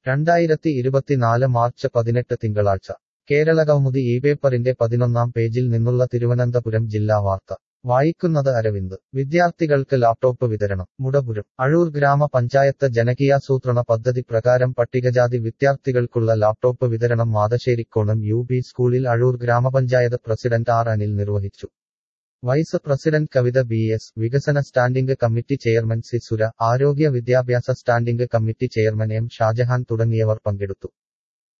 രണ്ടായിരത്തി ഇരുപത്തിനാല് മാർച്ച് പതിനെട്ട് തിങ്കളാഴ്ച കേരള കൗമുദി ഈ പേപ്പറിന്റെ പതിനൊന്നാം പേജിൽ നിന്നുള്ള തിരുവനന്തപുരം ജില്ലാ വാർത്ത വായിക്കുന്നത് അരവിന്ദ് വിദ്യാർത്ഥികൾക്ക് ലാപ്ടോപ്പ് വിതരണം മുടപുരം അഴൂർ ഗ്രാമപഞ്ചായത്ത് ജനകീയാസൂത്രണ പദ്ധതി പ്രകാരം പട്ടികജാതി വിദ്യാർത്ഥികൾക്കുള്ള ലാപ്ടോപ്പ് വിതരണം മാതശ്ശേരിക്കോണം യു പി സ്കൂളിൽ അഴൂർ ഗ്രാമപഞ്ചായത്ത് പ്രസിഡന്റ് ആർ അനിൽ നിർവഹിച്ചു vice president Kavitha B S വികസന standing committee chairman C Sura ആരോഗ്യ വിദ്യാഭ്യാസ standing committee chairman M Shajahan തുടങ്ങിയവർ പങ്കെടുത്തു